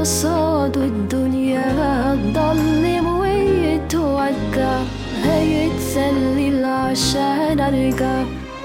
قصاد الدنيا تضلم ويتوجع هيتسلل عشان ارجع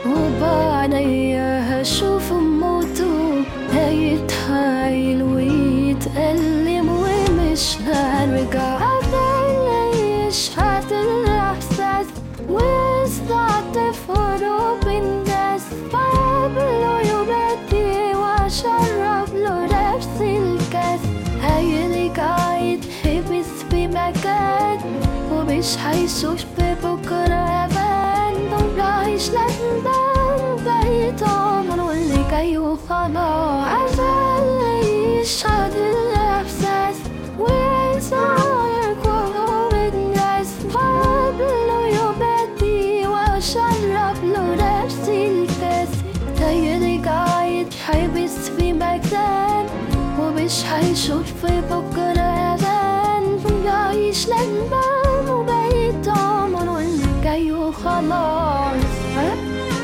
وبعنيا هشوف موته هيتحايل ويتألم ومش هرجع أبليش هات الإحساس واستعطف قلوب الناس فقبله يبدي وأشرب له نفس الكاس هيرجع يتحبس في مكان ومش هيشوف بكرة أمان دول عايش لندن بقيت عمره اللي جاي وخلاص عايش هاد الإحساس ويسعر قلوب الناس قبله يبدي وأشرب له نفس الكاس هيرجع يتحبس في مكان ومش هيشوف بكرة أمان يعيش لندن وبقيت عمره اللي جاي وخلاص ها؟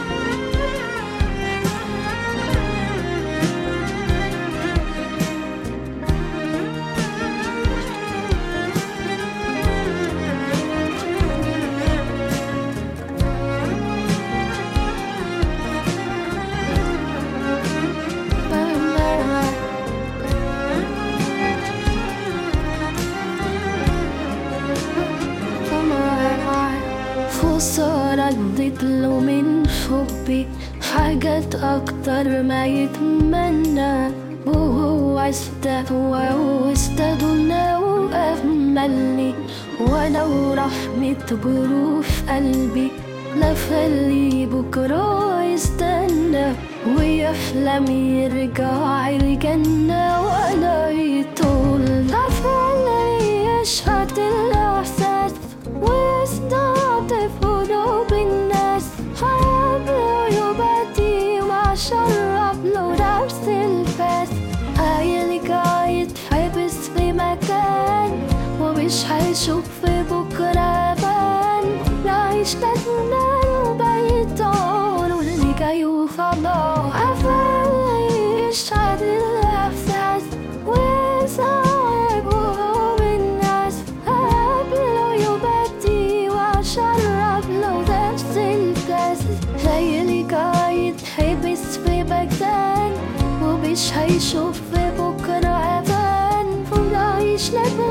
خسارة اديت له من حبي حاجات أكتر ما يتمنى وهو استهوى واستدنا وأملني ولو رحمة بروف قلبي لفلي بكرة يستنى ويحلم يرجع الجنة وأنا يطول لفلي يشهد الإحساس واستعطف قلوب الناس حبله يبدي وأشرب له نفس الفاس هيرجع يتحبس في مكان ومش هيشوف في بكرة بان نعيش ندمان وبقيت طول واللي جاي وخلاص عفايش عاد الإحساس وصعب قلوب الناس قبله يبدي وأشرب له نفس الكاس هيرجع يتحبس في مكان ومش هيشوف في بكرة أمان ونعيش ندمان